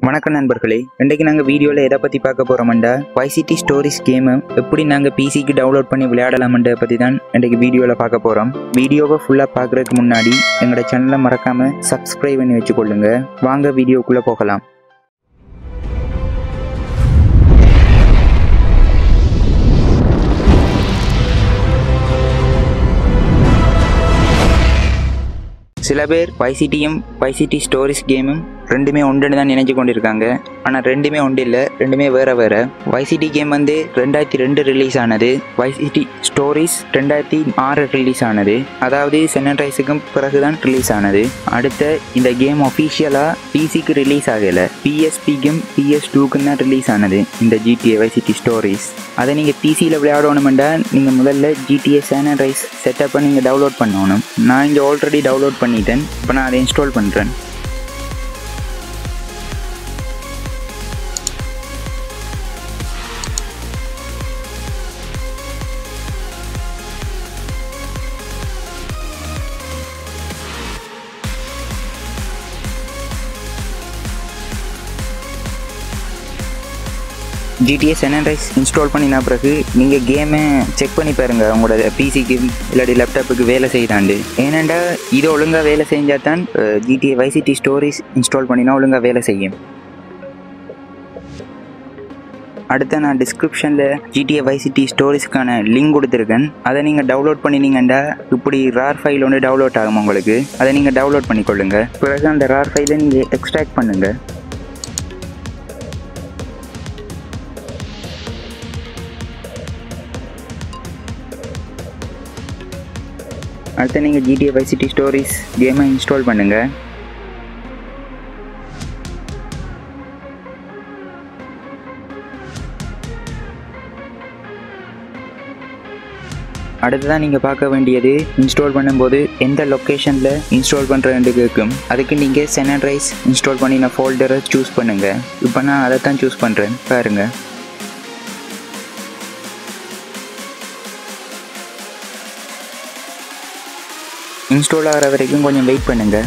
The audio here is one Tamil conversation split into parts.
வணக்கம் நண்பர்களே இன்றைக்கு நாங்கள் வீடியோவில் எதை பற்றி பார்க்க போகிறோம்டா வைசிட்டி ஸ்டோரிஸ் கேமை எப்படி நாங்கள் பிசிக்கு டவுன்லோட் பண்ணி விளையாடலாம்ன்றதை பற்றி தான் இன்றைக்கு வீடியோவில் பார்க்க போகிறோம் வீடியோவை ஃபுல்லாக பார்க்குறதுக்கு முன்னாடி எங்களோட சேனலை மறக்காமல் சப்ஸ்கிரைப் பண்ணி வச்சுக்கொள்ளுங்க வாங்க வீடியோக்குள்ளே போகலாம் சில பேர் வைசிட்டியும் வைசிட்டி ஸ்டோரிஸ் கேமும் ரெண்டுமே ஒன்றுன்னு தான் நினைச்சு கொண்டிருக்காங்க ஆனால் ரெண்டுமே ஒன்று இல்லை ரெண்டுமே வேற வேற வைசிட்டி கேம் வந்து ரெண்டாயிரத்தி ரெண்டு ரிலீஸ் ஆனது வைசிட்டி ஸ்டோரிஸ் ரெண்டாயிரத்தி ஆறு ரிலீஸ் ஆனது அதாவது சென்னரைஸுக்கும் பிறகு தான் ரிலீஸ் ஆனது அடுத்த இந்த கேம் ஒஃபிஷியலாக பிசிக்கு ரிலீஸ் ஆகலை பிஎஸ்பிக்கும் பிஎஸ் டூக்கும் தான் ரிலீஸ் ஆனது இந்த ஜிடிஏ வைசிட்டி ஸ்டோரிஸ் அதை நீங்கள் பிசியில் விளையாடணுமெண்டா நீங்கள் முதல்ல ஜிடிஏ சேனரைஸ் செட்டப்பை நீங்கள் டவுன்லோட் பண்ணணும் நான் இங்கே ஆல்ரெடி டவுன்லோட் பண்ணிட்டேன் இப்போ நான் அதை இன்ஸ்டால் பண்ணுறேன் ஜிடிஏ செனரைஸ் இன்ஸ்டால் பண்ணின பிறகு நீங்கள் கேமை செக் பண்ணி பாருங்க உங்களோட பிசிக்கு இல்லாட்டி லேப்டாப்புக்கு வேலை செய்தாண்டு ஏனெண்டா இது ஒழுங்காக வேலை செஞ்சால் தான் ஜிடிஏ வைசிட்டி ஸ்டோரிஸ் இன்ஸ்டால் பண்ணினா ஒழுங்காக வேலை செய்யும் அடுத்து நான் டிஸ்கிரிப்ஷனில் ஜிடிஏ வைசிட்டி ஸ்டோரிஸ்க்கான லிங்க் கொடுத்துருக்கேன் அதை நீங்கள் டவுன்லோட் பண்ணினீங்கண்டா இப்படி ரார் ஃபைல் ஒன்று டவுன்லோட் ஆகும் உங்களுக்கு அதை நீங்கள் டவுன்லோட் பண்ணிக்கொள்ளுங்க பிறகு அந்த ரார் ஃபைலை நீங்கள் எக்ஸ்ட்ராக்ட் பண்ணுங்கள் அடுத்து நீங்கள் ஜிடிஏ வைசிட்டி ஸ்டோரிஸ் கேமை இன்ஸ்டால் பண்ணுங்கள் அடுத்ததான் நீங்கள் பார்க்க வேண்டியது இன்ஸ்டால் பண்ணும்போது எந்த லொக்கேஷனில் இன்ஸ்டால் பண்ணுறேன்னு கேட்கும் அதுக்கு நீங்கள் செனரைஸ் இன்ஸ்டால் பண்ணின ஃபோல்டரை சூஸ் பண்ணுங்கள் இப்போ நான் அதை தான் சூஸ் பண்ணுறேன் பாருங்கள் இன்ஸ்டால் ஆகிற வரைக்கும் கொஞ்சம் வெயிட் பண்ணுங்கள்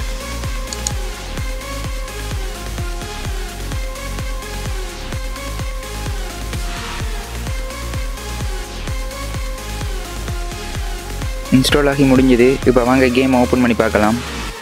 இன்ஸ்டால் ஆகி முடிஞ்சது இப்போ வாங்க கேம் ஓப்பன் பண்ணி பார்க்கலாம்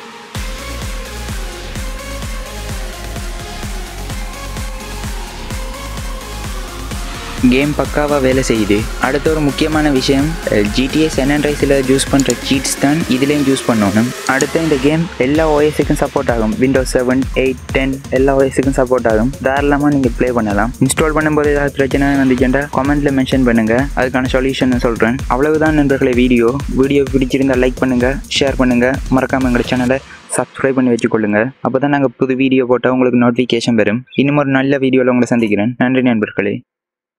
கேம் பக்காவாக வேலை செய்யுது அடுத்த ஒரு முக்கியமான விஷயம் ஜிடிஏ செனன்ரைஸில் யூஸ் பண்ணுற சீட்ஸ் தான் இதுலேயும் யூஸ் பண்ணணும் அடுத்த இந்த கேம் எல்லா ஓஎஸுக்கும் சப்போர்ட் ஆகும் விண்டோஸ் செவன் எயிட் டென் எல்லா ஓஎஸுக்கும் சப்போர்ட் ஆகும் தாராளமாக நீங்கள் ப்ளே பண்ணலாம் இன்ஸ்டால் பண்ணும்போது ஏதாவது பிரச்சனை வந்துச்சுன்னா கமெண்ட்டில் மென்ஷன் பண்ணுங்கள் அதுக்கான சொல்யூஷன் சொல்கிறேன் அவ்வளவுதான் நண்பர்களே வீடியோ வீடியோ பிடிச்சிருந்தால் லைக் பண்ணுங்கள் ஷேர் பண்ணுங்கள் மறக்காமல் எங்கள் சேனலை சப்ஸ்கிரைப் பண்ணி வச்சுக்கொள்ளுங்க அப்போ தான் நாங்கள் புது வீடியோ போட்டால் உங்களுக்கு நோட்டிஃபிகேஷன் வரும் இன்னும் ஒரு நல்ல வீடியோவில் உங்களை சந்திக்கிறேன் நன்றி நண்பர்களே